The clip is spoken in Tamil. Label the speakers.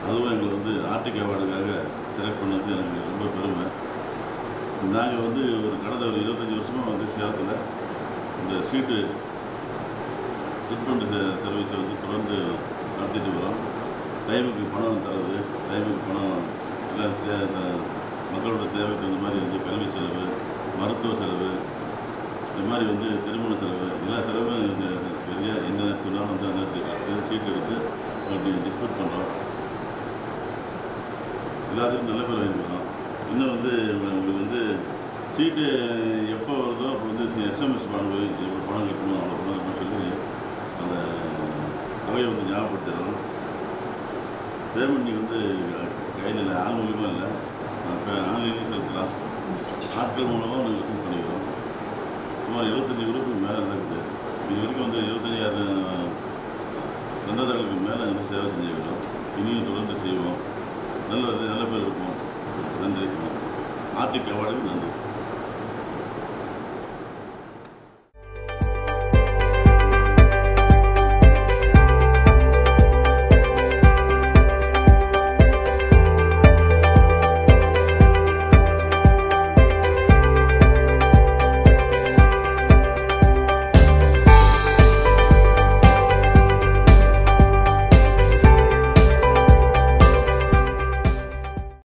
Speaker 1: அதுவும் எங்களை வந்து ஆர்டிக் அவார்டுக்காக செலக்ட் பண்ணது எனக்கு ரொம்ப பெருமை நாங்கள் வந்து ஒரு கடந்த ஒரு இருபத்தஞ்சி வருஷமாக வந்து சேலத்தில் இந்த சீட்டு ட்ரீட்மெண்ட் சர்வீஸை வந்து தொடர்ந்து நடத்திட்டு வரோம் டைமுக்கு பணம் தரது டைமுக்கு பணம் எல்லாம் தே த- மக்களோட தேவைக்கு தகுந்த மாதிரி வந்து கல்வி செலவு மருத்துவ செலவு இந்த மாதிரி வந்து திருமண செலவு எல்லா செலவும் இந்த சரியாக எந்த நேரத்துக்கு சொன்னாலும் வந்து அந்த நேரத்துக்கு சீட் எடுத்து டிஸ்பியூட் பண்ணுறோம் எல்லாத்துக்கும் நல்ல பேர் வாங்கிக்கிறோம் இன்னும் வந்து உங்களுக்கு வந்து சீட்டு எப்போ வருதோ அப்போ வந்து எஸ்எம்எஸ் வாங்க இவ்வளோ பணம் கட்டணும் அவ்வளோ பணம் கட்டணும்னு சொல்லி அந்த தொகையை வந்து ஞாபகப்படுத்துகிறோம் பேமெண்ட் நீங்கள் வந்து கையில் இல்லை ஆள் மூலியமாக இல்லை இப்போ ஆன்லைன்லேயும் செலுத்தலாம் ஆட்கள் மூலமாக நாங்கள் வசூல் பண்ணிக்கிறோம் சுமார் இருபத்தஞ்சி குரூப்புக்கு மேலே இருக்குது இது வரைக்கும் வந்து இருபத்தஞ்சாயிரம் சந்தாதாரர்களுக்கு மேலே வந்து சேவை செஞ்சுக்கிறோம் இனியும் தொடர்ந்து செய்வோம் நல்ல நல்ல பேர் இருப்போம் நன்றி ஆர்டிக் அவார்டுக்கு நன்றி